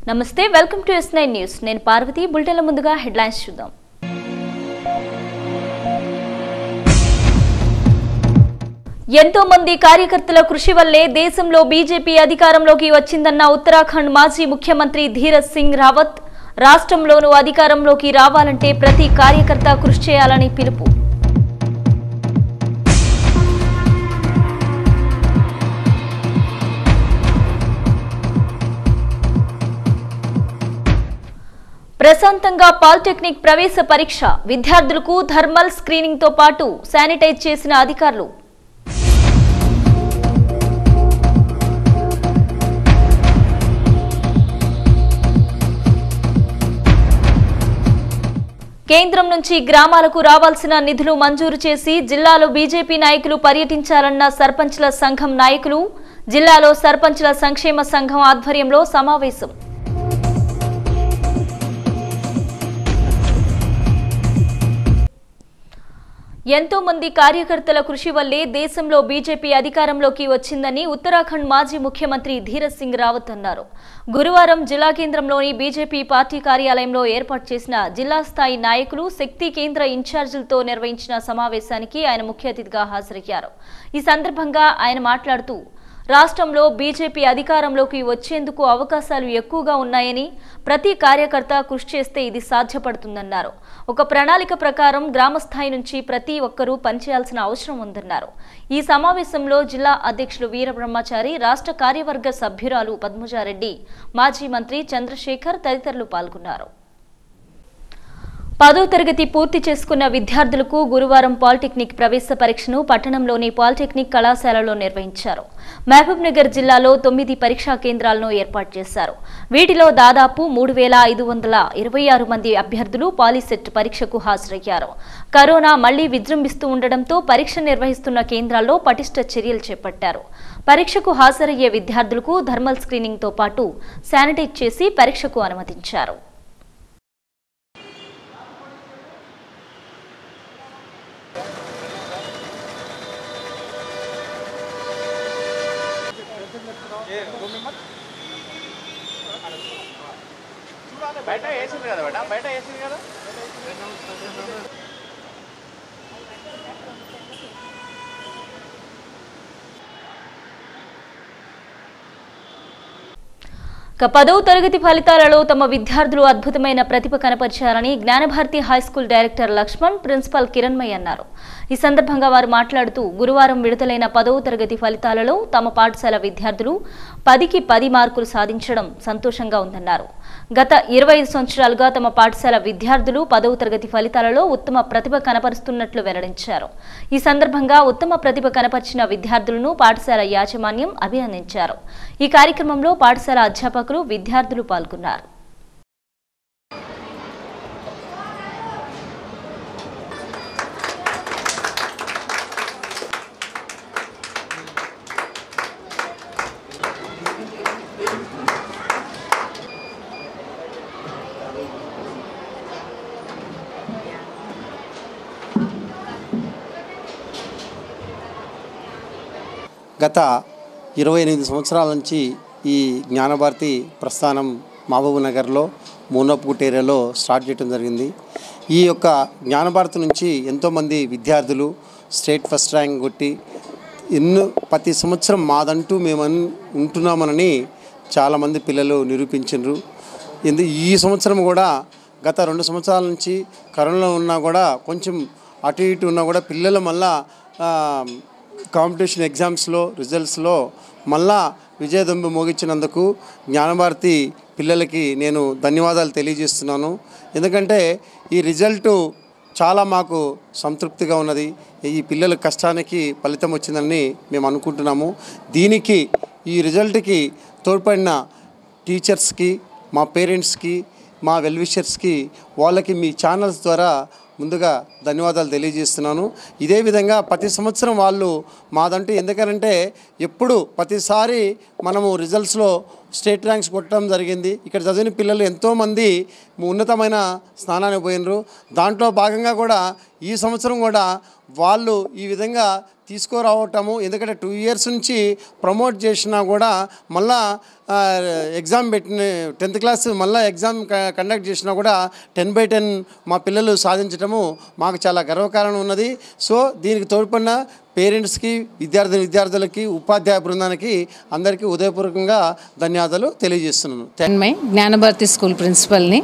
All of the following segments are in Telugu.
నమస్తే welcome to S nine news నేను పార్వతి బులెటిన్ల ముందుగా హెడ్లైన్స్ చూద్దాం ఎంతో మంది కార్యకర్తల కృషి వల్లే దేశంలో బీజేపీ అధికారంలోకి వచ్చిందన్న ఉత్తరాఖండ్ మాజీ ముఖ్యమంత్రి ధీరజ్ సింగ్ రావత్ రాష్ట్రంలోనూ అధికారంలోకి రావాలంటే ప్రతి కార్యకర్త కృషి చేయాలని పిలుపు ప్రశాంతంగా పాలిటెక్నిక్ ప్రవేశ పరీక్ష విద్యార్థులకు థర్మల్ స్క్రీనింగ్ తో పాటు శానిటైజ్ చేసిన అధికారులు కేంద్రం నుంచి గ్రామాలకు రావాల్సిన నిధులు మంజూరు చేసి జిల్లాలో బీజేపీ నాయకులు పర్యటించాలన్న సర్పంచ్ల సంఘం నాయకులు జిల్లాలో సర్పంచ్ల సంక్షేమ సంఘం ఆధ్వర్యంలో సమావేశం ఎంతో మంది కార్యకర్తల కృషి వల్లే దేశంలో బీజేపీ అధికారంలోకి వచ్చిందని ఉత్తరాఖండ్ మాజీ ముఖ్యమంత్రి ధీరజ్ సింగ్ రావత్ అన్నారు గురువారం జిల్లా కేంద్రంలోని బీజేపీ పార్టీ కార్యాలయంలో ఏర్పాటు చేసిన జిల్లా స్థాయి నాయకులు శక్తి కేంద్ర ఇన్ఛార్జీలతో నిర్వహించిన సమావేశానికి ఆయన ముఖ్య అతిథిగా హాజరయ్యారు ఈ సందర్భంగా ఆయన మాట్లాడుతూ రాష్ట్రంలో బీజేపీ అధికారంలోకి వచ్చేందుకు అవకాశాలు ఎక్కువగా ఉన్నాయని ప్రతి కార్యకర్త కృషి చేస్తే ఇది సాధ్యపడుతుందన్నారు ఒక ప్రణాళిక ప్రకారం గ్రామస్థాయి నుంచి ప్రతి ఒక్కరూ పనిచేయాల్సిన అవసరం ఉందన్నారు ఈ సమావేశంలో జిల్లా అధ్యక్షులు వీరబ్రహ్మచారి రాష్ట్ర కార్యవర్గ సభ్యురాలు పద్మజారెడ్డి మాజీ మంత్రి చంద్రశేఖర్ తదితరులు పాల్గొన్నారు పదో తరగతి పూర్తి చేసుకున్న విద్యార్థులకు గురువారం పాలిటెక్నిక్ ప్రవేశ పరీక్షను పట్టణంలోని పాలిటెక్నిక్ కళాశాలలో నిర్వహించారు మహబూబ్ నగర్ జిల్లాలో తొమ్మిది పరీక్షా కేంద్రాలను ఏర్పాటు చేశారు వీటిలో దాదాపు మూడు వేల ఐదు వందల ఇరవై ఆరు మంది అభ్యర్థులు పాలిసెట్ పరీక్షకు హాజరయ్యారు కరోనా మళ్లీ విజృంభిస్తూ ఉండడంతో పరీక్ష నిర్వహిస్తున్న కేంద్రాల్లో పటిష్ట చర్యలు చేపట్టారు పరీక్షకు హాజరయ్యే విద్యార్థులకు థర్మల్ స్క్రీనింగ్తో పాటు శానిటైజ్ చేసి పరీక్షకు అనుమతించారు బయట వేసింది కదా బయట బయట వేసింది కదా ఇక పదవ తరగతి ఫలితాలలో తమ విద్యార్థులు అద్భుతమైన ప్రతిభ కనపరిచారని Gnanabharati high school director Lakshman principal Kiranmayi అన్నారు ఈ సందర్భంగా వారు మాట్లాడుతూ గురువారం విడుదలైన పదవ తరగతి ఫలితాలలో తమ పాఠశాల విద్యార్థులు పదికి పది మార్కులు సాధించడం సంతోషంగా ఉందన్నారు గత ఇరవై ఐదు సంవత్సరాలుగా తమ పాఠశాల విద్యార్థులు పదవ తరగతి ఫలితాలలో ఉత్తమ ప్రతిభ కనపరుస్తున్నట్లు వెల్లడించారు ఈ సందర్భంగా ఉత్తమ ప్రతిభ కనపరిచిన విద్యార్థులను పాఠశాల యాజమాన్యం అభినందించారు ఈ కార్యక్రమంలో పాఠశాల అధ్యాపకులు విద్యార్థులు పాల్గొన్నారు గత ఇరవై ఎనిమిది సంవత్సరాల నుంచి ఈ జ్ఞానభారతి ప్రస్థానం మహబూబ్ నగర్లో మూనప్పుగుట్ ఏరియాలో స్టార్ట్ చేయడం జరిగింది ఈ యొక్క జ్ఞానభారతి నుంచి ఎంతోమంది విద్యార్థులు స్టేట్ ఫస్ట్ ర్యాంక్ కొట్టి ఎన్నో ప్రతి సంవత్సరం మాదంటూ మేము అన్- ఉంటున్నామనని చాలామంది పిల్లలు నిరూపించారు ఎందు ఈ సంవత్సరం కూడా గత రెండు సంవత్సరాల నుంచి కరోనాలో ఉన్నా కూడా కొంచెం అటు ఇటు ఉన్నా కూడా పిల్లలు మళ్ళా ఆ, కాంపిటీషన్ ఎగ్జామ్స్లో రిజల్ట్స్లో మళ్ళా విజయదొంబి మోగించినందుకు జ్ఞానభారతి పిల్లలకి నేను ధన్యవాదాలు తెలియజేస్తున్నాను ఎందుకంటే ఈ రిజల్టు చాలా మాకు సంతృప్తిగా ఉన్నది ఈ పిల్లల కష్టానికి ఫలితం వచ్చిందని మేము అనుకుంటున్నాము దీనికి ఈ రిజల్ట్కి తోడ్పడిన టీచర్స్కి మా పేరెంట్స్కి మా వెల్విషర్స్కి వాళ్ళకి మీ ఛానల్స్ ద్వారా ముందుగా ధన్యవాదాలు తెలియజేస్తున్నాను ఇదే విధంగా ప్రతి సంవత్సరం వాళ్ళు మాదంటూ ఎందుకనంటే ఎప్పుడు ప్రతిసారి మనము రిజల్ట్స్లో స్టేట్ ర్యాంక్స్ కొట్టడం జరిగింది ఇక్కడ చదివిన పిల్లలు ఎంతోమంది ఉన్నతమైన స్థానానికి పోయినరు దాంట్లో భాగంగా కూడా ఈ సంవత్సరం కూడా వాళ్ళు ఈ విధంగా తీసుకురావటము ఎందుకంటే టూ ఇయర్స్ నుంచి ప్రమోట్ చేసినా కూడా మళ్ళా ఆ, ఎగ్జామ్ పెట్టిన టెన్త్ క్లాస్ మళ్ళీ ఎగ్జామ్ క- కండక్ట్ చేసినా కూడా టెన్ బై టెన్ మా పిల్లలు సాధించటము మాకు చాలా గర్వకారణం ఉన్నది సో దీనికి తోడ్పడిన పేరెంట్స్కి విద్యార్థి విద్యార్థులకి ఉపాధ్యాయ బృందానికి అందరికీ ఉదయపూర్వకంగా ధన్యవాదాలు తెలియజేస్తున్నాను థ్యాంక్ తన్మయ్ జ్ఞానభారతి స్కూల్ ప్రిన్సిపల్ని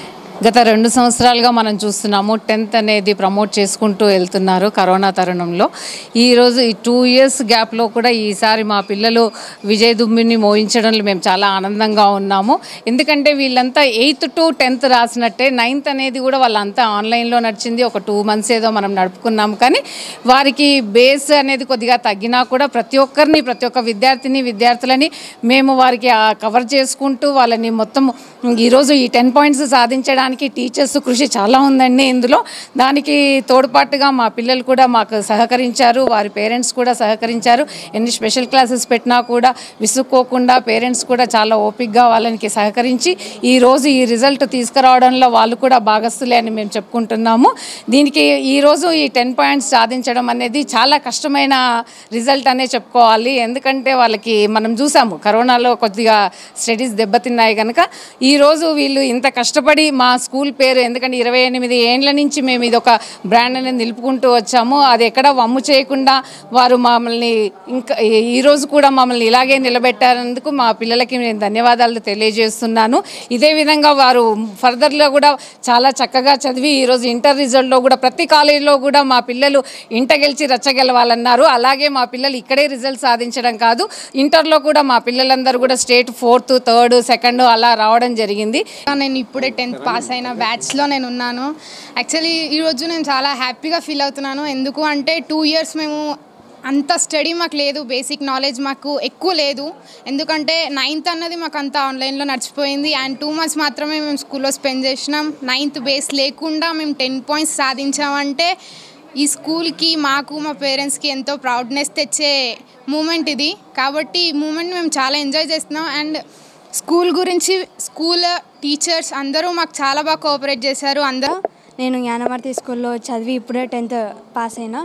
గత రెండు సంవత్సరాలుగా మనం చూస్తున్నాము టెన్త్ అనేది ప్రమోట్ చేసుకుంటూ వెళ్తున్నారు కరోనా తరుణంలో ఈరోజు ఈ టూ ఇయర్స్ గ్యాప్లో కూడా ఈసారి మా పిల్లలు విజయ దుమ్మిని మోయించడంలో మేము చాలా ఆనందంగా ఉన్నాము ఎందుకంటే వీళ్ళంతా ఎయిత్ టు టెన్త్ రాసినట్టే నైన్త్ అనేది కూడా వాళ్ళంతా ఆన్లైన్లో నడిచింది ఒక టూ మంత్స్ ఏదో మనం నడుపుకున్నాము కానీ వారికి బేస్ అనేది కొద్దిగా తగ్గినా కూడా ప్రతి ఒక్కరిని ప్రతి ఒక్క విద్యార్థిని విద్యార్థులని మేము వారికి ఆ కవర్ చేసుకుంటూ వాళ్ళని మొత్తం ఈరోజు ఈ టెన్ పాయింట్స్ సాధించడానికి టీచర్స్ కృషి చాలా ఉందండి ఇందులో దానికి తోడ్పాటుగా మా పిల్లలు కూడా మాకు సహకరించారు వారి పేరెంట్స్ కూడా సహకరించారు ఎన్ని స్పెషల్ క్లాసెస్ పెట్టినా కూడా విసుక్కోకుండా పేరెంట్స్ కూడా చాలా ఓపిక్గా వాళ్ళకి సహకరించి ఈ రోజు ఈ రిజల్ట్ తీసుకురావడంలో వాళ్ళు కూడా భాగస్తులే అని మేము చెప్పుకుంటున్నాము దీనికి ఈరోజు ఈ టెన్ పాయింట్స్ సాధించడం అనేది చాలా కష్టమైన రిజల్ట్ అనే చెప్పుకోవాలి ఎందుకంటే వాళ్ళకి మనం చూసాము కరోనాలో కొద్దిగా స్టడీస్ దెబ్బతిన్నాయి కనుక ఈరోజు వీళ్ళు ఇంత కష్టపడి మా స్కూల్ పేరు ఎందుకంటే ఇరవై ఎనిమిది ఏండ్ల నుంచి మేము ఇది ఒక బ్రాండ్ అనేది నిలుపుకుంటూ వచ్చాము అది ఎక్కడ వమ్ము చేయకుండా వారు మమ్మల్ని ఇంకా ఈ- ఈ రోజు కూడా మమ్మల్ని ఇలాగే నిలబెట్టారందుకు మా పిల్లలకి నేను ధన్యవాదాలు తెలియజేస్తున్నాను ఇదే విధంగా వారు ఫర్దర్లో కూడా చాలా చక్కగా చదివి ఈరోజు ఇంటర్ రిజల్ట్లో కూడా ప్రతి కాలేజీలో కూడా మా పిల్లలు ఇంటర్ గెలిచి రచ్చగెలవాలన్నారు అలాగే మా పిల్లలు ఇక్కడే రిజల్ట్ సాధించడం కాదు ఇంటర్లో కూడా మా పిల్లలందరూ కూడా స్టేట్ ఫోర్త్ థర్డ్ సెకండ్ అలా రావడం జరిగింది నేను ఇప్పుడే టెన్త్ పాస్ అయిన బ్యాచ్లో నేను ఉన్నాను యాక్చువల్లీ ఈరోజు నేను చాలా హ్యాపీగా ఫీల్ అవుతున్నాను ఎందుకు అంటే టూ ఇయర్స్ మేము అంత స్టడీ మాకు లేదు బేసిక్ నాలెడ్జ్ మాకు ఎక్కువ లేదు ఎందుకంటే నైన్త్ అన్నది మాకు అంత ఆన్లైన్లో నడిచిపోయింది అండ్ టూ మంత్స్ మాత్రమే మేము స్కూల్లో స్పెండ్ చేసినాం నైన్త్ బేస్ లేకుండా మేము టెన్ పాయింట్స్ సాధించామంటే ఈ స్కూల్కి మాకు మా పేరెంట్స్కి ఎంతో ప్రౌడ్నెస్ తెచ్చే మూమెంట్ ఇది కాబట్టి ఈ మూమెంట్ మేము చాలా ఎంజాయ్ చేస్తున్నాం అండ్ స్కూల్ గురించి స్కూల్ టీచర్స్ అందరూ మాకు చాలా బాగా కోఆపరేట్ చేశారు అందరూ నేను జ్ఞానమర్తి స్కూల్లో చదివి ఇప్పుడే టెన్త్ పాస్ అయినా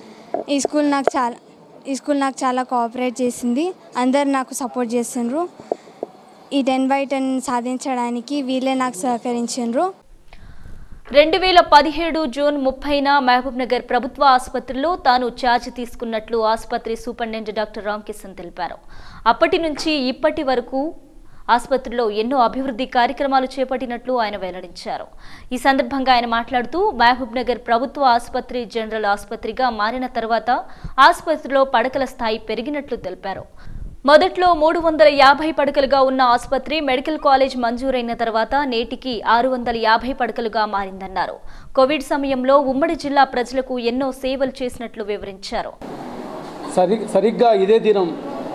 ఈ స్కూల్ నాకు చాలా ఈ స్కూల్ నాకు చాలా కోఆపరేట్ చేసింది అందరు నాకు సపోర్ట్ చేసిండ్రు ఈ టెన్ బై టెన్ సాధించడానికి వీళ్ళే నాకు సహకరించిండ్రు రెండు వేల పదిహేడు జూన్ ముప్పైన మహబూబ్ నగర్ ప్రభుత్వ ఆసుపత్రిలో తాను ఛార్జ్ తీసుకున్నట్లు ఆసుపత్రి సూపరింటెండెంట్ డాక్టర్ రామ్కిషన్ తెలిపారు అప్పటి నుంచి ఇప్పటి వరకు ఆసుపత్రిలో ఎన్నో అభివృద్ధి కార్యక్రమాలు చేపట్టినట్లు ఆయన వెల్లడించారు ఈ సందర్భంగా ఆయన మాట్లాడుతూ మహబూబ్ నగర్ ప్రభుత్వ ఆసుపత్రి జనరల్ ఆసుపత్రిగా మారిన తర్వాత ఆసుపత్రిలో పడకల స్థాయి పెరిగినట్లు తెలిపారు మొదట్లో మూడు వందల యాభై పడకలుగా ఉన్న ఆసుపత్రి మెడికల్ కాలేజ్ మంజూరైన తర్వాత నేటికి ఆరు వందల యాభై పడకలుగా మారిందన్నారు కోవిడ్ సమయంలో ఉమ్మడి జిల్లా ప్రజలకు ఎన్నో సేవలు చేసినట్లు వివరించారు సరి సరిగ్గా ఇదే దినం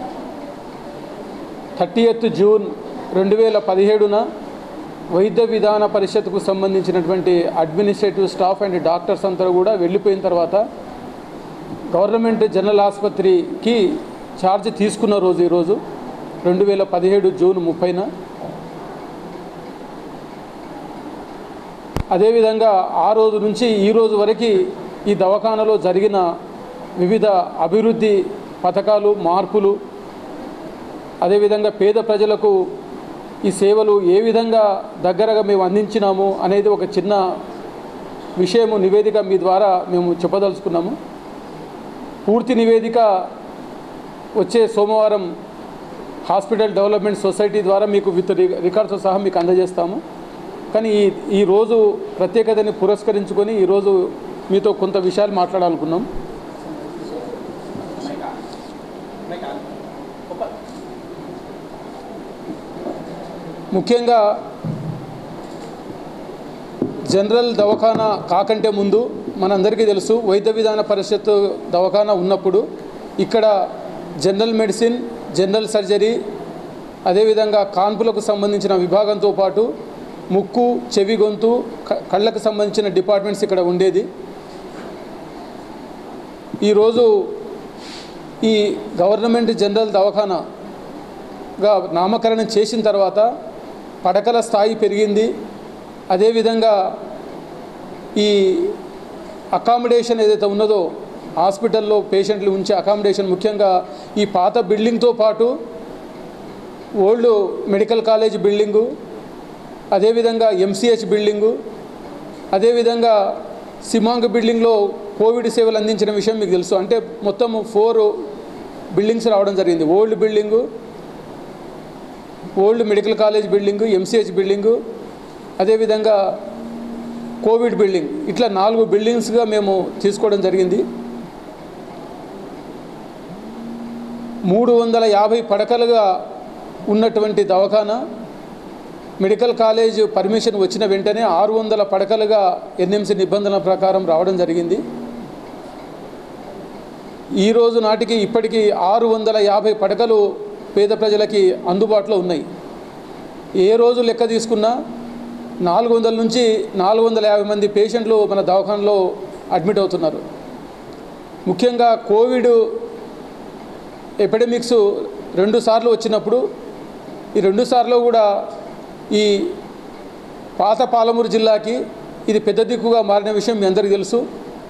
థర్టీ ఎత్ జూన్ రెండు వేల పదిహేడున వైద్య విధాన పరిషత్కు సంబంధించినటువంటి అడ్మినిస్ట్రేటివ్ స్టాఫ్ అండ్ డాక్టర్స్ అందరూ కూడా వెళ్ళిపోయిన తర్వాత గవర్నమెంట్ జనరల్ ఆసుపత్రికి ఛార్జ్ తీసుకున్న రోజు ఈరోజు రెండు వేల పదిహేడు జూన్ ముప్పైన అదేవిధంగా ఆ రోజు నుంచి ఈ రోజు వరకు ఈ దవాఖానలో జరిగిన వివిధ అభివృద్ధి పథకాలు మార్పులు అదేవిధంగా పేద ప్రజలకు ఈ సేవలు ఏ విధంగా దగ్గరగా మేము అందించినాము అనేది ఒక చిన్న విషయము నివేదిక మీ ద్వారా మేము చెప్పదలుచుకున్నాము పూర్తి నివేదిక వచ్చే సోమవారం హాస్పిటల్ డెవలప్మెంట్ సొసైటీ ద్వారా మీకు విత్ రికార్డ్స్తో సహా మీకు అందజేస్తాము కానీ ఈ ఈరోజు ప్రత్యేకతని పురస్కరించుకొని ఈరోజు మీతో కొంత విషయాలు మాట్లాడాలనుకున్నాం ముఖ్యంగా జనరల్ దవాఖానా కాకంటే ముందు మనందరికీ తెలుసు వైద్య విధాన పరిషత్ దవాఖానా ఉన్నప్పుడు ఇక్కడ జనరల్ మెడిసిన్ జనరల్ సర్జరీ అదేవిధంగా కాన్పులకు సంబంధించిన విభాగంతో పాటు ముక్కు చెవి గొంతు క- కళ్ళకు సంబంధించిన డిపార్ట్మెంట్స్ ఇక్కడ ఉండేది ఈరోజు ఈ గవర్నమెంట్ జనరల్ దవాఖానా గా నామకరణం చేసిన తర్వాత పడకల స్థాయి పెరిగింది అదేవిధంగా ఈ అకామిడేషన్ ఏదైతే ఉన్నదో హాస్పిటల్లో పేషెంట్లు ఉంచే అకామిడేషన్ ముఖ్యంగా ఈ పాత బిల్డింగ్తో పాటు ఓల్డ్ మెడికల్ కాలేజ్ బిల్డింగు అదేవిధంగా ఎంసీహెచ్ బిల్డింగు అదేవిధంగా సిమాంగ్ బిల్డింగ్లో కోవిడ్ సేవలు అందించిన విషయం మీకు తెలుసు అంటే మొత్తం ఫోర్ బిల్డింగ్స్ రావడం జరిగింది old building old medical college building MCH building అదేవిధంగా కోవిడ్ బిల్డింగ్ ఇట్లా నాలుగు బిల్డింగ్స్గా మేము తీసుకోవడం జరిగింది మూడు వందల యాభై పడకలుగా ఉన్నటువంటి దవాఖానా మెడికల్ కాలేజ్ పర్మిషన్ వచ్చిన వెంటనే ఆరు వందల పడకలుగా ఎన్ఎంసి నిబంధనల ప్రకారం రావడం జరిగింది ఈ రోజు నాటికి ఇప్పటికీ ఆరు వందల యాభై పడకలు పేద ప్రజలకి అందుబాటులో ఉన్నాయి ఏ రోజు లెక్క తీసుకున్నా నాలుగు వందల నుంచి నాలుగు వందల యాభై మంది పేషెంట్లు మన దవాఖానలో అడ్మిట్ అవుతున్నారు ముఖ్యంగా కోవిడ్ ఎపిడమిక్స్ రెండు సార్లు వచ్చినప్పుడు ఈ రెండు సార్లు కూడా ఈ పాత పాలమూరు జిల్లాకి ఇది పెద్ద దిక్కుగా మారిన విషయం మీ అందరికీ తెలుసు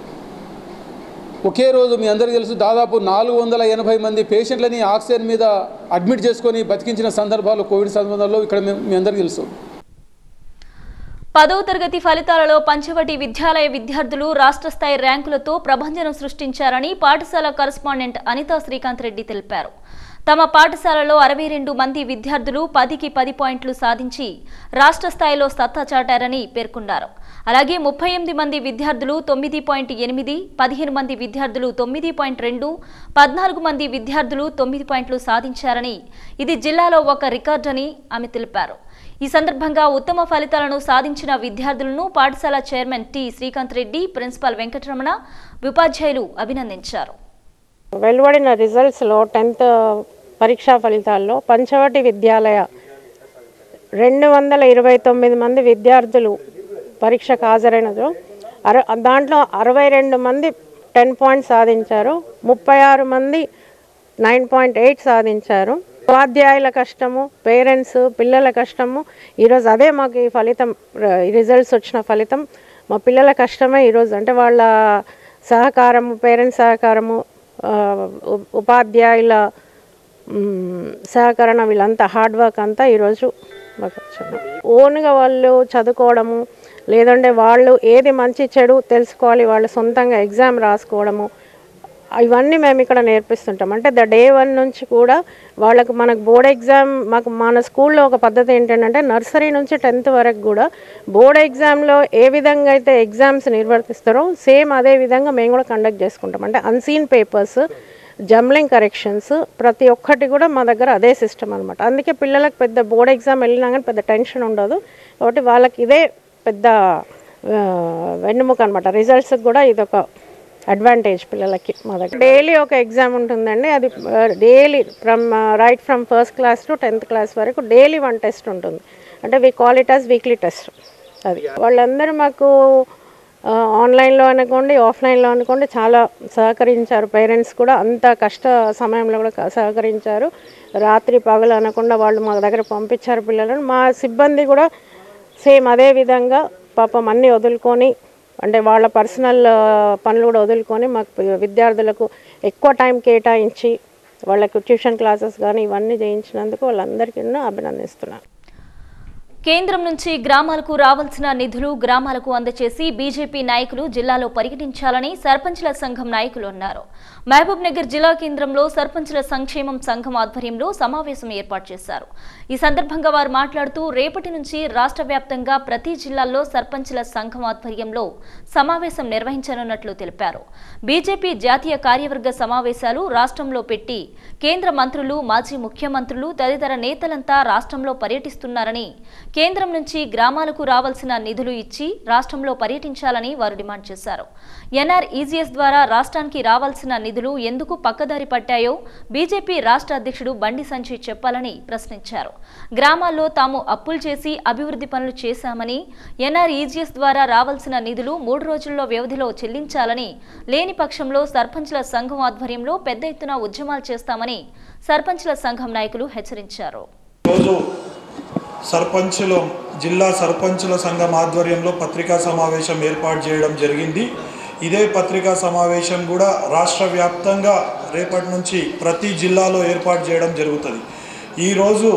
ఒకే రోజు మీ అందరికీ తెలుసు దాదాపు నాలుగు వందల ఎనభై మంది పేషెంట్లని ఆక్సిజన్ మీద అడ్మిట్ చేసుకొని బతికించిన సందర్భాలు కోవిడ్ సందర్భాల్లో ఇక్కడ మేము మీ అందరికీ తెలుసు పదవ తరగతి ఫలితాలలో పంచవటి విద్యాలయ విద్యార్థులు రాష్ట్ర స్థాయి ర్యాంకులతో ప్రభంజనం సృష్టించారని పాఠశాల కరస్పాండెంట్ అనితా శ్రీకాంత్ రెడ్డి తెలిపారు తమ పాఠశాలలో అరవై రెండు మంది విద్యార్థులు పదికి పది పాయింట్లు సాధించి రాష్ట్ర స్థాయిలో సత్తా చాటారని పేర్కొన్నారు అలాగే ముప్పై ఎనిమిది మంది విద్యార్థులు తొమ్మిది పాయింట్ ఎనిమిది పదిహేను మంది విద్యార్థులు తొమ్మిది పాయింట్ రెండు పద్నాలుగు మంది విద్యార్థులు తొమ్మిది పాయింట్లు సాధించారని ఇది జిల్లాలో ఒక రికార్డని ఆమె తెలిపారు ఈ సందర్భంగా ఉత్తమ ఫలితాలను సాధించిన విద్యార్థులను పాఠశాల chairman T Srikanth Reddy principal Venkataramana ఉపాధ్యాయులు అభినందించారు వెలువడిన రిజల్ట్స్లో టెన్త్ పరీక్షా ఫలితాల్లో పంచవటి విద్యాలయ రెండు వందల ఇరవై తొమ్మిది మంది విద్యార్థులు పరీక్షకు హాజరైనదు అర దాంట్లో అరవై రెండు మంది టెన్ పాయింట్స్ సాధించారు ముప్పై ఆరు మంది నైన్ పాయింట్ ఎయిట్ సాధించారు ఉపాధ్యాయుల కష్టము పేరెంట్స్ పిల్లల కష్టము ఈరోజు అదే మాకు ఈ ఫలితం రిజల్ట్స్ వచ్చిన ఫలితం మా పిల్లల కష్టమే ఈరోజు అంటే వాళ్ళ సహకారము పేరెంట్స్ సహకారము ఆ, ఉ- ఉపాధ్యాయుల మ్, సహకరణ వీళ్ళంతా హార్డ్ వర్క్ అంతా ఈరోజు మాకు వచ్చింది ఓన్గా వాళ్ళు చదువుకోవడము లేదంటే వాళ్ళు ఏది మంచి చెడు తెలుసుకోవాలి వాళ్ళు సొంతంగా ఎగ్జామ్ రాసుకోవడము ఇవన్నీ మేము ఇక్కడ నేర్పిస్తుంటాం అంటే ద డే వన్ నుంచి కూడా వాళ్ళకు మనకు బోర్డ్ ఎగ్జామ్ మాకు మన స్కూల్లో ఒక పద్ధతి ఏంటంటే నర్సరీ నుంచి టెన్త్ వరకు కూడా బోర్డ్ ఎగ్జామ్లో ఏ విధంగా అయితే ఎగ్జామ్స్ నిర్వర్తిస్తారో సేమ్ అదే విధంగా మేము కూడా కండక్ట్ చేసుకుంటాం అంటే అన్సీన్ పేపర్స్ జంబ్లింగ్ కరెక్షన్స్ ప్రతి ఒక్కటి కూడా మా దగ్గర అదే సిస్టమ్ అనమాట అందుకే పిల్లలకు పెద్ద బోర్డ్ ఎగ్జామ్ వెళ్ళినా కానీ పెద్ద టెన్షన్ ఉండదు కాబట్టి వాళ్ళకి ఇదే పెద్ద ఆ, వెన్నుముక అనమాట రిజల్ట్స్కి కూడా ఇదొక అడ్వాంటేజ్ పిల్లలకి మా దగ్గర డైలీ ఒక ఎగ్జామ్ ఉంటుందండి అది daily from right from first class to tenth class వరకు డైలీ వన్ టెస్ట్ ఉంటుంది అంటే we call it as weekly test అది వాళ్ళందరూ మాకు ఆ, ఆన్లైన్లో అనుకోండి ఆఫ్లైన్లో అనుకోండి చాలా సహకరించారు పేరెంట్స్ కూడా అంత కష్ట సమయంలో కూడా క- సహకరించారు రాత్రి పగలు అనకుండా వాళ్ళు మా దగ్గర పంపించారు పిల్లలను మా సిబ్బంది కూడా సేమ్ అదే విధంగా పాపం అన్నీ వదులుకొని అంటే వాళ్ళ పర్సనల్ పనులు కూడా వదులుకొని మాకు పి- విద్యార్థులకు ఎక్కువ టైం కేటాయించి వాళ్ళకు ట్యూషన్ క్లాసెస్ కానీ ఇవన్నీ చేయించినందుకు వాళ్ళందరికీ అభినందిస్తున్నాను కేంద్రం నుంచి గ్రామాలకు రావాల్సిన నిధులు గ్రామాలకు అందచేసి బీజేపీ నాయకులు జిల్లాలో పరిగణించాలని సర్పంచ్ల సంఘం నాయకులు అన్నారు మహబూబ్ నగర్ జిల్లా కేంద్రంలో సర్పంచ్ల సంక్షేమం సంఘం ఆధ్వర్యంలో సమావేశం ఏర్పాటు చేశారు ఈ సందర్భంగా వారు మాట్లాడుతూ రేపటి నుంచి రాష్ట్ర వ్యాప్తంగా ప్రతి జిల్లాల్లో సర్పంచ్ల సంఘం ఆధ్వర్యంలో సమావేశం నిర్వహించనున్నట్లు తెలిపారు బీజేపీ జాతీయ కార్యవర్గ సమావేశాలు రాష్ట్రంలో పెట్టి కేంద్ర మంత్రులు మాజీ ముఖ్యమంత్రులు తదితర నేతలంతా రాష్ట్రంలో పర్యటిస్తున్నారని కేంద్రం నుంచి గ్రామాలకు రావాల్సిన నిధులు ఇచ్చి రాష్ట్రంలో పర్యటించాలని వారు డిమాండ్ చేశారు ఎన్ఆర్ ఈజీఎస్ ద్వారా రాష్ట్రానికి రావాల్సిన నిధులు ఎందుకు పక్కదారి పట్టాయో బీజేపీ రాష్ట్ర అధ్యక్షుడు బండి సంజయ్ చెప్పాలని ప్రశ్నించారు గ్రామాల్లో తాము అప్పులు చేసి అభివృద్ధి పనులు చేశామని ఎన్ఆర్ ఈజీఎస్ ద్వారా రావాల్సిన నిధులు మూడు రోజుల్లో వ్యవధిలో చెల్లించాలని లేని పక్షంలో సర్పంచ్ల సంఘం ఆధ్వర్యంలో పెద్ద ఎత్తున ఉద్యమాలు చేస్తామని సర్పంచ్ల సంఘం నాయకులు హెచ్చరించారు రోజు సర్పంచులు జిల్లా సర్పంచుల సంఘం ఆధ్వర్యంలో పత్రికా సమావేశం ఏర్పాటు చేయడం జరిగింది ఇదే పత్రికా సమావేశం కూడా రాష్ట్ర వ్యాప్తంగా రేపటి నుంచి ప్రతి జిల్లాలో ఏర్పాటు చేయడం జరుగుతుంది ఈరోజు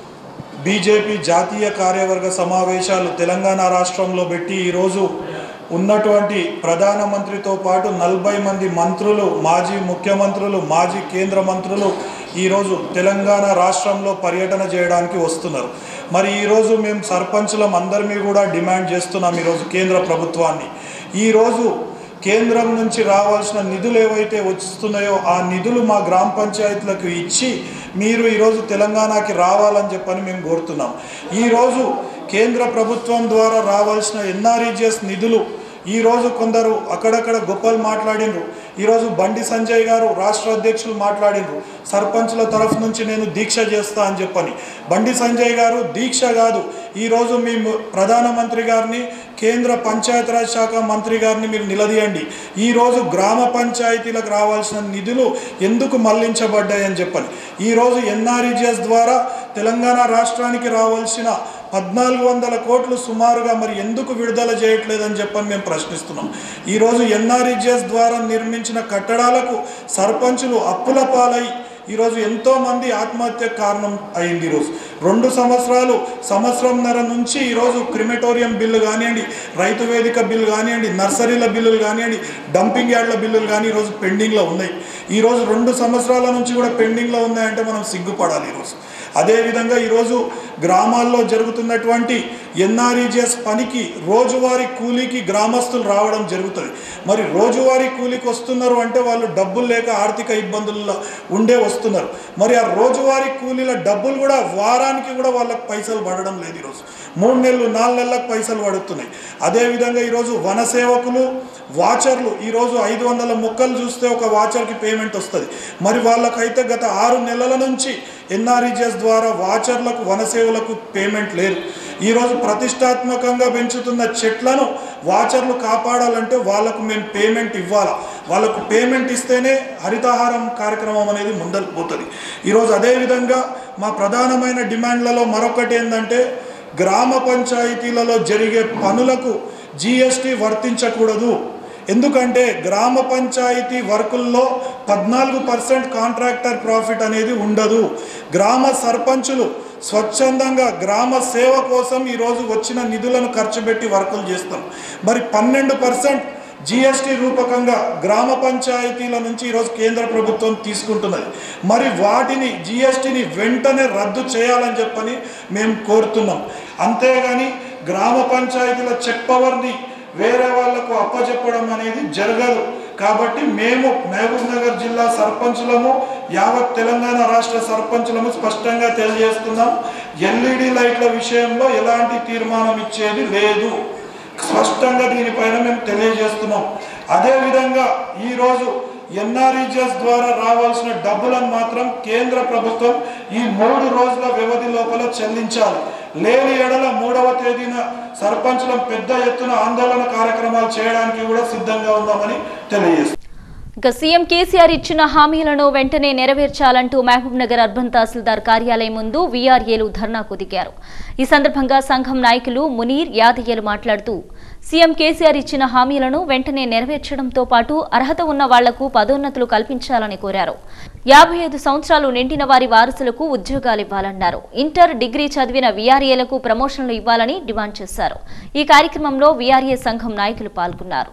బీజేపీ జాతీయ కార్యవర్గ సమావేశాలు తెలంగాణ రాష్ట్రంలో పెట్టి ఈరోజు ఉన్నటువంటి ప్రధానమంత్రితో పాటు నలభై మంది మంత్రులు మాజీ ముఖ్యమంత్రులు మాజీ కేంద్ర మంత్రులు ఈరోజు తెలంగాణ రాష్ట్రంలో పర్యటన చేయడానికి వస్తున్నారు మరి ఈరోజు మేము సర్పంచులం అందరిమీ కూడా డిమాండ్ చేస్తున్నాం ఈరోజు కేంద్ర ప్రభుత్వాన్ని ఈరోజు కేంద్రం నుంచి రావాల్సిన నిధులు ఏవైతే వస్తున్నాయో ఆ నిధులు మా గ్రామ పంచాయతీలకు ఇచ్చి మీరు ఈరోజు తెలంగాణకి రావాలని చెప్పని మేము కోరుతున్నాం ఈరోజు కేంద్ర ప్రభుత్వం ద్వారా రావాల్సిన ఎన్ఆర్ఈజిఎస్ నిధులు ఈరోజు కొందరు అక్కడక్కడ గొప్పలు మాట్లాడినరు ఈరోజు బండి సంజయ్ గారు రాష్ట్ర అధ్యక్షులు మాట్లాడినరు సర్పంచ్ల తరఫు నుంచి నేను దీక్ష చేస్తా అని చెప్పని బండి సంజయ్ గారు దీక్ష కాదు ఈరోజు మీ ము- ప్రధానమంత్రి గారిని కేంద్ర పంచాయతీరాజ్ శాఖ మంత్రి గారిని మీరు నిలదీయండి ఈరోజు గ్రామ పంచాయతీలకు రావాల్సిన నిధులు ఎందుకు మళ్లించబడ్డాయని చెప్పని ఈరోజు ఎన్ఆర్ఈజిఎస్ ద్వారా తెలంగాణ రాష్ట్రానికి రావాల్సిన పద్నాలుగు వందల కోట్లు సుమారుగా మరి ఎందుకు విడుదల చేయట్లేదని చెప్పని మేము ప్రశ్నిస్తున్నాం ఈరోజు ఎన్ఆర్ఈజిఎస్ ద్వారా నిర్మించిన కట్టడాలకు సర్పంచులు అప్పుల పాలై ఈరోజు ఎంతో మంది ఆత్మహత్య కారణం అయింది ఈరోజు రెండు సంవత్సరాలు సంవత్సరంన్నర నుంచి ఈరోజు క్రిమెటోరియం బిల్లు కానివ్వండి రైతు వేదిక బిల్లు కానివ్వండి నర్సరీల బిల్లులు కానివ్వండి డంపింగ్ యార్డ్ల బిల్లులు కానీ ఈరోజు పెండింగ్లో ఉన్నాయి ఈరోజు రెండు సంవత్సరాల నుంచి కూడా పెండింగ్లో ఉన్నాయంటే మనం సిగ్గుపడాలి ఈరోజు అదేవిధంగా ఈరోజు గ్రామాల్లో జరుగుతున్నటువంటి ఎన్ఆర్ఈజిఎస్ పనికి రోజువారీ కూలీకి గ్రామస్తులు రావడం జరుగుతుంది మరి రోజువారీ కూలీకి వస్తున్నారు అంటే వాళ్ళు డబ్బులు లేక ఆర్థిక ఇబ్బందుల్లో ఉండే వస్తున్నారు మరి ఆ రోజువారీ కూలీల డబ్బులు కూడా వారానికి కూడా వాళ్ళకి పైసలు పడడం లేదు ఈరోజు మూడు నెలలు నాలుగు నెలలకు పైసలు పడుతున్నాయి అదేవిధంగా ఈరోజు వన సేవకులు వాచర్లు ఈరోజు ఐదు వందల మొక్కలు చూస్తే ఒక వాచర్కి పేమెంట్ వస్తుంది మరి వాళ్ళకైతే గత ఆరు నెలల నుంచి ఎన్ఆర్ఈజిఎస్ ద్వారా వాచర్లకు వనసేవలకు పేమెంట్ లేదు ఈరోజు ప్రతిష్టాత్మకంగా పెంచుతున్న చెట్లను వాచర్లు కాపాడాలంటే వాళ్ళకు మేము పేమెంట్ ఇవ్వాలా వాళ్ళకు పేమెంట్ ఇస్తేనే హరితహారం కార్యక్రమం అనేది ముందరకు పోతుంది ఈరోజు అదేవిధంగా మా ప్రధానమైన డిమాండ్లలో మరొకటి ఏంటంటే గ్రామ పంచాయతీలలో జరిగే పనులకు జిఎస్టి వర్తించకూడదు ఎందుకంటే గ్రామ పంచాయతీ వర్కుల్లో పద్నాలుగు పర్సెంట్ కాంట్రాక్టర్ ప్రాఫిట్ అనేది ఉండదు గ్రామ సర్పంచులు స్వచ్ఛందంగా గ్రామ సేవ కోసం ఈరోజు వచ్చిన నిధులను ఖర్చు పెట్టి వర్కులు చేస్తాం మరి పన్నెండు పర్సెంట్ జిఎస్టి రూపకంగా గ్రామ పంచాయతీల నుంచి ఈరోజు కేంద్ర ప్రభుత్వం తీసుకుంటున్నది మరి వాటిని జిఎస్టిని వెంటనే రద్దు చేయాలని చెప్పని మేము కోరుతున్నాం అంతేగాని గ్రామ పంచాయతీల చెక్ పవర్ని వేరే వాళ్లకు అప్పచెప్పడం అనేది జరగదు కాబట్టి మేము మహబూబ్ నగర్ జిల్లా సర్పంచులము యావత్ తెలంగాణ రాష్ట్ర సర్పంచులము స్పష్టంగా తెలియజేస్తున్నాం ఎల్ఈడి లైట్ల విషయంలో ఎలాంటి తీర్మానం ఇచ్చేది లేదు స్పష్టంగా దీనిపైన మేము తెలియజేస్తున్నాం అదేవిధంగా ఈరోజు ఎన్ఆర్ఈజిఎస్ ద్వారా రావాల్సిన డబ్బులను మాత్రం కేంద్ర ప్రభుత్వం ఈ మూడు రోజుల వ్యవధి లోపల చెల్లించాలి లేని ఎడల మూడవ తేదీన సర్పంచులం పెద్ద ఎత్తున ఆందోళన కార్యక్రమాలు చేయడానికి కూడా సిద్ధంగా ఉన్నామని తెలియజేస్తున్నాం ఇక సీఎం కేసీఆర్ ఇచ్చిన హామీలను వెంటనే నెరవేర్చాలంటూ మహబూబ్ నగర్ అర్బన్ తహసీల్దార్ కార్యాలయం ముందు వీఆర్ఏలు ధర్నాకు దిగారు ఈ సందర్భంగా సంఘం నాయకులు మునీర్ యాదయ్యలు మాట్లాడుతూ సీఎం కేసీఆర్ ఇచ్చిన హామీలను వెంటనే నెరవేర్చడంతో పాటు అర్హత ఉన్న వాళ్లకు పదోన్నతులు కల్పించాలని కోరారు యాభై ఐదు సంవత్సరాలు నిండిన వారి వారసులకు ఉద్యోగాలు ఇవ్వాలన్నారు ఇంటర్ డిగ్రీ చదివిన వీఆర్ఏలకు ప్రమోషన్లు ఇవ్వాలని డిమాండ్ చేశారు ఈ కార్యక్రమంలో వీఆర్ఏ సంఘం నాయకులు పాల్గొన్నారు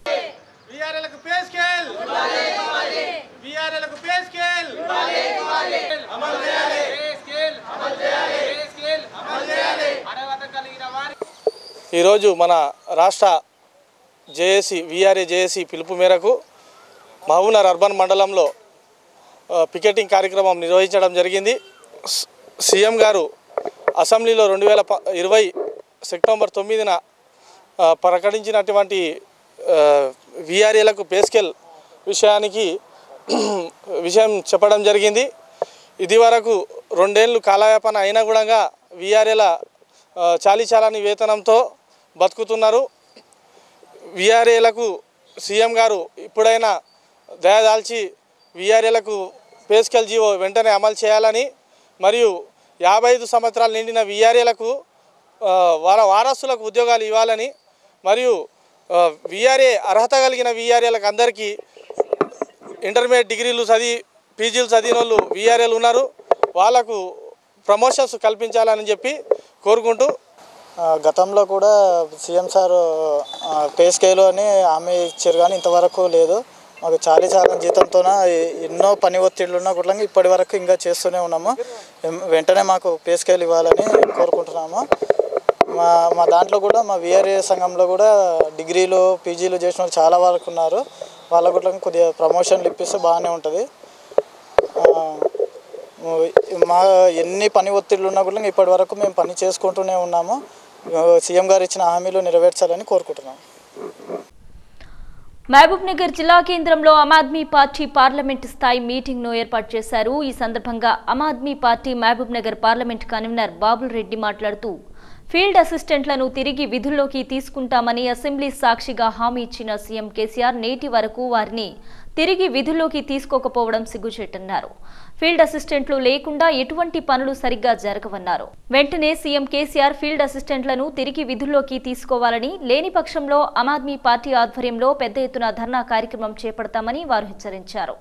వీఆర్ఎలకు పే స్కేల్ వీఆర్ఎలకు పే స్కేల్ అమలు చేయాలి పే స్కేల్ అమలు చేయాలి పే స్కేల్ అమలు చేయాలి అర్హత కలిగిన వారి ఈరోజు మన రాష్ట్ర జేఏసీ విఆర్ఏ జేఏసీ పిలుపు మేరకు మహబూబ్నగర్ అర్బన్ మండలంలో ఆ, పికెటింగ్ కార్యక్రమం నిర్వహించడం జరిగింది స్- సీఎం గారు అసెంబ్లీలో రెండు వేల ప ఇరవై సెప్టెంబర్ తొమ్మిదిన ఆ, ప్రకటించినటువంటి విఆర్ఏలకు పేస్కెల్ విషయానికి విషయం చెప్పడం జరిగింది ఇది వరకు రెండేళ్ళు కాలయాపన అయినా కూడా విఆర్ఏల చాలీ చాలని వేతనంతో బతుకుతున్నారు విఆర్ఏలకు సీఎం గారు ఇప్పుడైనా దయదాల్చి విఆర్ఏలకు పేస్కెల్ జీవో వెంటనే అమలు చేయాలని మరియు యాభై ఐదు సంవత్సరాలు నిండిన విఆర్ఏలకు వాళ్ళ వారసులకు ఉద్యోగాలు ఇవ్వాలని మరియు విఆర్ఏ అర్హత కలిగిన విఆర్ఏలకు అందరికీ ఇంటర్మీడియట్ డిగ్రీలు చదివి పీజీలు చదివిన వాళ్ళు విఆర్ఏలు ఉన్నారు వాళ్ళకు ప్రమోషన్స్ కల్పించాలని చెప్పి కోరుకుంటూ ఆ, గతంలో కూడా సీఎం సార్ ఆ, పే స్కేలు అని హామీ ఇచ్చారు కానీ ఇంతవరకు లేదు మాకు చాలీ చాలా జీతంతోన ఎ- ఎన్నో పని ఒత్తిళ్ళు ఉన్నా కూడా ఇప్పటి వరకు ఇంకా చేస్తూనే ఉన్నాము ఎం- వెంటనే మాకు పే స్కేల్ ఇవ్వాలని కోరుకుంటున్నాము మా మా దాంట్లో కూడా మా విఆర్ఏ సంఘంలో కూడా డిగ్రీలు పీజీలు చేసిన వాళ్ళు చాలా వరకు ఉన్నారు వాళ్ళకు కూడా కొద్దిగా ప్రమోషన్లు ఇప్పిస్తే బాగానే ఉంటుంది ఆ, మా ఎన్ని పని ఒత్తిళ్ళు ఉన్నా కూడా ఇప్పటి వరకు మేము పని చేసుకుంటూనే ఉన్నాము సీఎం గారు ఇచ్చిన హామీలు నెరవేర్చాలని కోరుకుంటున్నాం మహబూబ్ నగర్ జిల్లా కేంద్రంలో ఆమ్ ఆద్మీ పార్టీ పార్లమెంట్ స్థాయి మీటింగ్ ను ఏర్పాటు చేశారు ఈ సందర్భంగా Aam Aadmi Party Mahabub Nagar parliament convener Babul Reddy మాట్లాడుతూ ఫీల్డ్ అసిస్టెంట్లను తిరిగి విధుల్లోకి తీసుకుంటామని అసెంబ్లీ సాక్షిగా హామీ ఇచ్చిన సీఎం కేసీఆర్ నేటి వరకు వారిని తిరిగి విధుల్లోకి తీసుకోకపోవడం సిగ్గుచేటన్నారు ఫీల్డ్ అసిస్టెంట్లు లేకుండా ఎటువంటి పనులు సరిగ్గా జరగవన్నారు వెంటనే సీఎం కేసీఆర్ ఫీల్డ్ అసిస్టెంట్లను తిరిగి విధుల్లోకి తీసుకోవాలని లేని పక్షంలో ఆమ్ ఆద్మీ పార్టీ ఆధ్వర్యంలో పెద్ద ఎత్తున ధర్నా కార్యక్రమం చేపడతామని వారు హెచ్చరించారు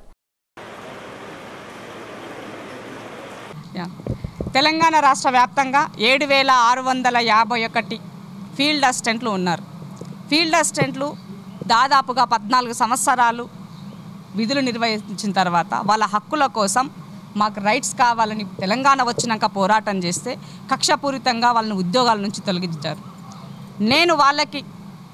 యా. తెలంగాణ రాష్ట్ర వ్యాప్తంగా ఏడు వేల ఆరు వందల యాభై ఒకటి ఫీల్డ్ అసిస్టెంట్లు ఉన్నారు ఫీల్డ్ అసిస్టెంట్లు దాదాపుగా పద్నాలుగు సంవత్సరాలు విధులు నిర్వహించిన తర్వాత వాళ్ళ హక్కుల కోసం మాకు రైట్స్ కావాలని తెలంగాణ వచ్చినాక పోరాటం చేస్తే కక్షపూరితంగా వాళ్ళని ఉద్యోగాల నుంచి తొలగించారు నేను వాళ్ళకి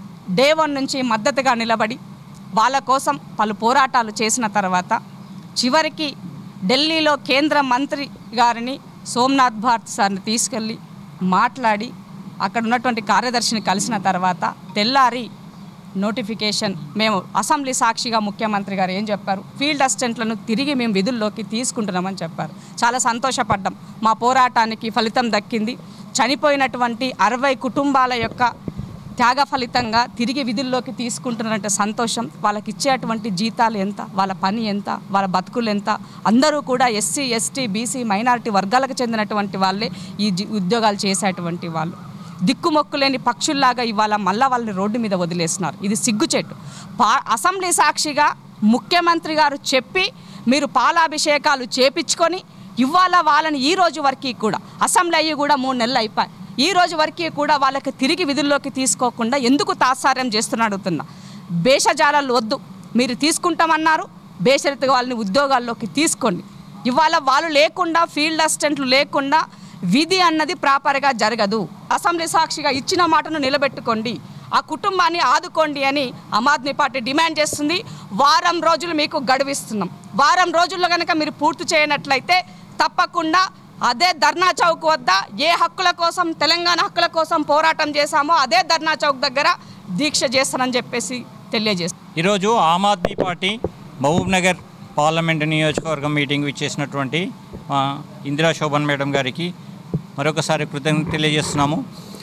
డే వన్ నుంచి మద్దతుగా నిలబడి వాళ్ళ కోసం పలు పోరాటాలు చేసిన తర్వాత చివరికి ఢిల్లీలో కేంద్ర మంత్రి గారిని సోమనాథ్ భారత్ సార్ని తీసుకెళ్ళి మాట్లాడి అక్కడ ఉన్నటువంటి కార్యదర్శిని కలిసిన తర్వాత తెల్లారి నోటిఫికేషన్ మేము అసెంబ్లీ సాక్షిగా ముఖ్యమంత్రి గారు ఏం చెప్పారు ఫీల్డ్ అసిస్టెంట్లను తిరిగి మేము విధుల్లోకి తీసుకుంటున్నామని చెప్పారు చాలా సంతోషపడ్డాం మా పోరాటానికి ఫలితం దక్కింది చనిపోయినటువంటి అరవై కుటుంబాల యొక్క త్యాగ ఫలితంగా తిరిగి విధుల్లోకి తీసుకుంటున్నారంటే సంతోషం వాళ్ళకి ఇచ్చేటువంటి జీతాలు ఎంత వాళ్ళ పని ఎంత వాళ్ళ బతుకులు ఎంత అందరూ కూడా ఎస్సీ ఎస్టీ బీసీ మైనారిటీ వర్గాలకు చెందినటువంటి వాళ్ళే ఈ జీ- ఉద్యోగాలు చేసేటువంటి వాళ్ళు దిక్కుమొక్కులేని పక్షుల్లాగా ఇవాళ మళ్ళా వాళ్ళని రోడ్డు మీద వదిలేస్తున్నారు ఇది సిగ్గుచెట్టు పా అసెంబ్లీ సాక్షిగా ముఖ్యమంత్రి గారు చెప్పి మీరు పాలాభిషేకాలు చేపించుకొని ఇవాళ వాళ్ళని ఈ రోజు వరకు కూడా అసెంబ్లీ అయ్యి కూడా మూడు నెలలు అయిపోయి ఈ రోజు వరకు కూడా వాళ్ళకి తిరిగి విధుల్లోకి తీసుకోకుండా ఎందుకు తాత్సార్యం చేస్తున్నా అడుగుతున్నా భేషజాలాలు వద్దు మీరు తీసుకుంటామన్నారు బేషరతుగా వాళ్ళని ఉద్యోగాల్లోకి తీసుకోండి ఇవాళ వాళ్ళు లేకుండా ఫీల్డ్ అసిస్టెంట్లు లేకుండా విధి అన్నది ప్రాపర్గా జరగదు అసెంబ్లీ సాక్షిగా ఇచ్చిన మాటను నిలబెట్టుకోండి ఆ కుటుంబాన్ని ఆదుకోండి అని ఆమ్ ఆద్మీ పార్టీ డిమాండ్ చేస్తుంది వారం రోజులు మీకు గడువిస్తున్నాం వారం రోజుల్లో కనుక మీరు పూర్తి చేయనట్లయితే తప్పకుండా అదే ధర్నా చౌక్ వద్ద ఏ హక్కుల కోసం తెలంగాణ హక్కుల కోసం పోరాటం చేశామో అదే ధర్నా చౌక్ దగ్గర దీక్ష చేస్తానని చెప్పేసి తెలియజేస్తాను ఈరోజు ఆమ్ ఆద్మీ పార్టీ మహబూబ్ నగర్ పార్లమెంట్ నియోజకవర్గం మీటింగ్ ఇచ్చేసినటువంటి మా ఇందిరా శోభన్ మేడం గారికి మరొకసారి కృతజ్ఞత తెలియజేస్తున్నాము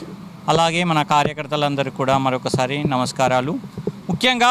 అలాగే మన కార్యకర్తలందరికీ కూడా మరొకసారి నమస్కారాలు ముఖ్యంగా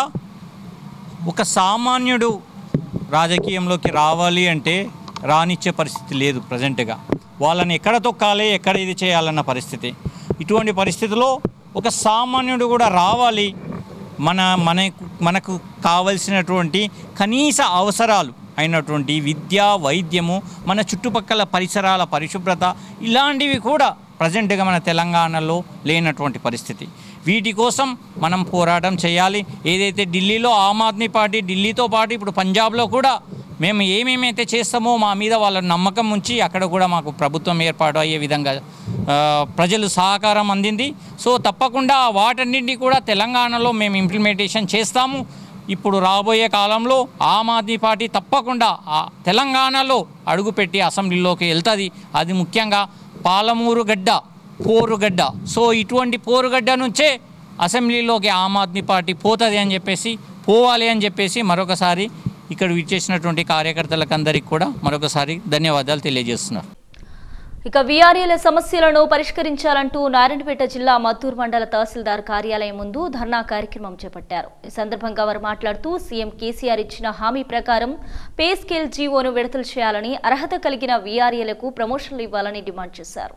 ఒక సామాన్యుడు రాజకీయంలోకి రావాలి అంటే రానిచ్చే పరిస్థితి లేదు ప్రజెంట్గా వాళ్ళని ఎక్కడ తొక్కాలి ఎక్కడ ఇది చేయాలన్న పరిస్థితి ఇటువంటి పరిస్థితిలో ఒక సామాన్యుడు కూడా రావాలి మన మనకు మనకు కావలసినటువంటి కనీస అవసరాలు అయినటువంటి విద్య వైద్యము మన చుట్టుపక్కల పరిసరాల పరిశుభ్రత ఇలాంటివి కూడా ప్రజెంట్గా మన తెలంగాణలో లేనటువంటి పరిస్థితి వీటి కోసం మనం పోరాటం చేయాలి ఏదైతే ఢిల్లీలో ఆమ్ ఆద్మీ పార్టీ ఢిల్లీతో పాటు ఇప్పుడు పంజాబ్లో కూడా మేము ఏమేమైతే చేస్తామో మా మీద వాళ్ళ నమ్మకం ఉంచి అక్కడ కూడా మాకు ప్రభుత్వం ఏర్పాటు అయ్యే విధంగా ఆ, ప్రజలు సహకారం అందింది సో తప్పకుండా వాటన్నింటినీ కూడా తెలంగాణలో మేము ఇంప్లిమెంటేషన్ చేస్తాము ఇప్పుడు రాబోయే కాలంలో ఆమ్ ఆద్మీ పార్టీ తప్పకుండా ఆ తెలంగాణలో అడుగుపెట్టి అసెంబ్లీలోకి వెళ్తుంది అది ముఖ్యంగా పాలమూరు గడ్డ పోరుగడ్డ సో ఇటువంటి పోరుగడ్డ నుంచే అసెంబ్లీలోకి ఆమ్ ఆద్మీ పార్టీ పోతుంది అని చెప్పేసి పోవాలి అని చెప్పేసి మరొకసారి ఇక్కడ విచ్చేసినటువంటి కార్యకర్తలకు అందరికీ కూడా మరొకసారి ధన్యవాదాలు తెలియజేస్తున్నారు ఇక వీఆర్ఏల సమస్యలను పరిష్కరించాలంటూ నారాయణపేట జిల్లా మద్దూరు మండల తహసీల్దార్ కార్యాలయం ముందు ధర్నా కార్యక్రమం చేపట్టారు ఈ సందర్భంగా వారు మాట్లాడుతూ సీఎం కేసీఆర్ ఇచ్చిన హామీ ప్రకారం పే స్కేల్ జీవోను విడుదల చేయాలని అర్హత కలిగిన వీఆర్ఏలకు ప్రమోషన్లు ఇవ్వాలని డిమాండ్ చేశారు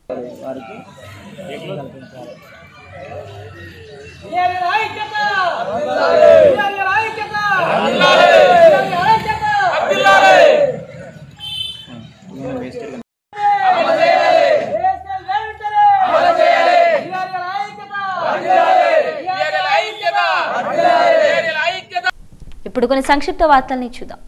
ఇప్పుడు కొన్ని సంక్షిప్త వార్తల్ని చూద్దాం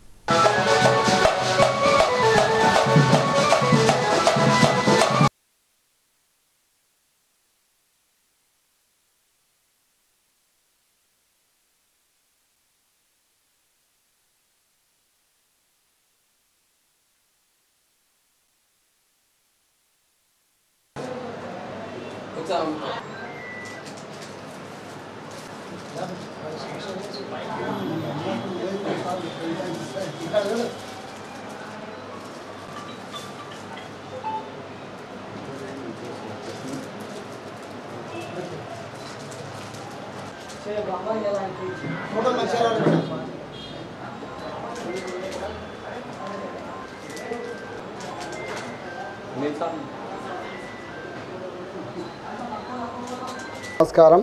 నమస్కారం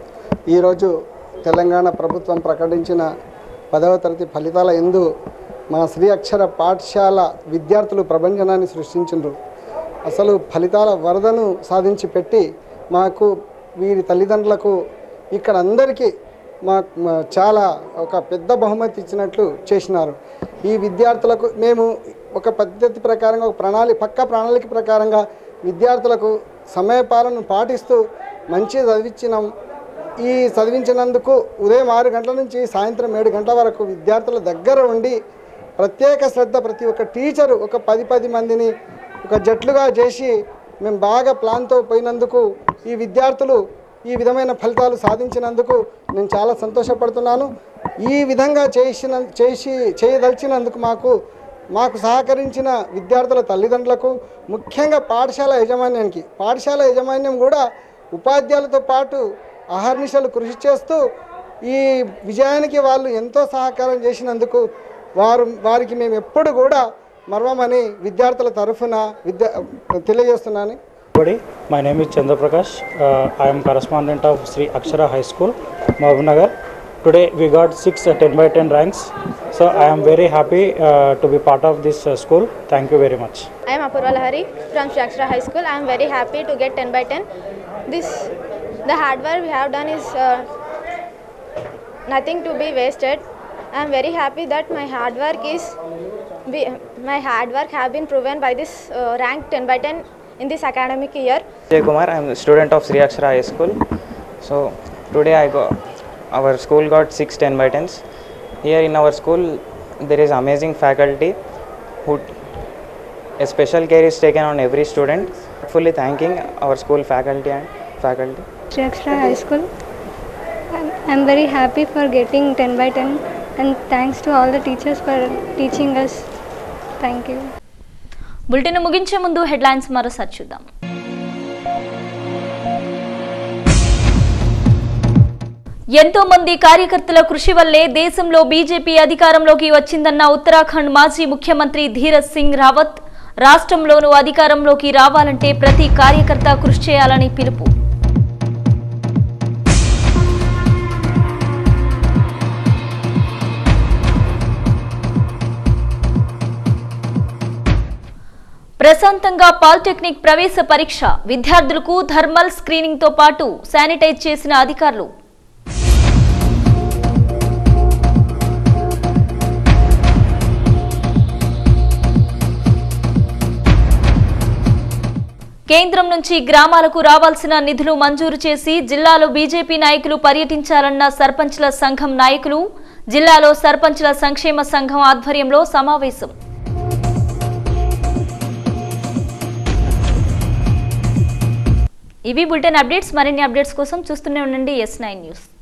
ఈరోజు తెలంగాణ ప్రభుత్వం ప్రకటించిన పదవ తరగతి ఫలితాల ఎందు మా శ్రీ అక్షర పాఠశాల విద్యార్థులు ప్రభంజనాన్ని సృష్టించారు అసలు ఫలితాల వరదను సాధించి పెట్టి మాకు వీరి తల్లిదండ్రులకు ఇక్కడ అందరికీ మా మా చాలా ఒక పెద్ద బహుమతి ఇచ్చినట్లు చేసినారు ఈ విద్యార్థులకు మేము ఒక పద్ధతి ప్రకారంగా ఒక ప్రణాళిక పక్క ప్రణాళిక ప్రకారంగా విద్యార్థులకు సమయపాలన పాటిస్తూ మంచి చదివించినాం ఈ చదివించినందుకు ఉదయం ఆరు గంటల నుంచి సాయంత్రం ఏడు గంటల వరకు విద్యార్థుల దగ్గర ఉండి ప్రత్యేక శ్రద్ధ ప్రతి ఒక్క టీచరు ఒక పది పది మందిని ఒక జట్లుగా చేసి మేము బాగా ప్లాన్తో పోయినందుకు ఈ విద్యార్థులు ఈ విధమైన ఫలితాలు సాధించినందుకు నేను చాలా సంతోషపడుతున్నాను ఈ విధంగా చేసిన చేసి చేయదలిచినందుకు మాకు మాకు సహకరించిన విద్యార్థుల తల్లిదండ్రులకు ముఖ్యంగా పాఠశాల యాజమాన్యానికి పాఠశాల యాజమాన్యం కూడా ఉపాధ్యాయులతో పాటు అహర్నిశలు కృషి చేస్తూ ఈ విజయానికి వాళ్ళు ఎంతో సహకారం చేసినందుకు వారు వారికి మేము ఎప్పుడు కూడా మర్వమని విద్యార్థుల తరఫున విద్య తెలియజేస్తున్నాను Everybody, my name is Chandra Prakash. Uh, I am correspondent of Sri Akshara High School, Mahabnagar. Today we got six uh, 10 by 10 ranks. So I am very happy uh, to be part of this uh, school. Thank you very much. I am Apurva Lahari from Sri Akshara High School. I am very happy to get 10 by 10. This, the hard work we have done is uh, nothing to be wasted. I am very happy that my hard work is, be, my hard work have been proven by this uh, rank 10 by 10 in this academic year. Jay Kumar, I am a student of Sri Akshara High School. So today I go, our school got six 10 by 10s. Here in our school there is amazing faculty who a special care is taken on every student. Fully thanking our school faculty and faculty. Sri Akshara High School. I'm, I'm very happy for getting 10 by 10 and thanks to all the teachers for teaching us. Thank you. Bulletin ముగించే ముందు హెడ్లైన్స్ మరోసారి చూద్దాం ఎంతో మంది కార్యకర్తల కృషి వల్లే దేశంలో బీజేపీ అధికారంలోకి వచ్చిందన్న ఉత్తరాఖండ్ మాజీ ముఖ్యమంత్రి ధీరజ్ సింగ్ రావత్ రాష్ట్రంలోనూ అధికారంలోకి రావాలంటే ప్రతి కార్యకర్త కృషి చేయాలని పిలుపు ప్రశాంతంగా పాలిటెక్నిక్ ప్రవేశ పరీక్ష విద్యార్థులకు థర్మల్ స్క్రీనింగ్ తో పాటు శానిటైజ్ చేసిన అధికారులు కేంద్రం నుంచి గ్రామాలకు రావాల్సిన నిధులు మంజూరు చేసి జిల్లాలో బీజేపీ నాయకులు పర్యటించాలన్న సర్పంచ్ల సంఘం నాయకులు జిల్లాలో సర్పంచ్ల సంక్షేమ సంఘం ఆధ్వర్యంలో సమావేశం ఇవి బులెటిన్ అప్డేట్స్ మరిన్ని అప్డేట్స్ కోసం చూస్తూనే ఉండండి ఎస్ నైన్ న్యూస్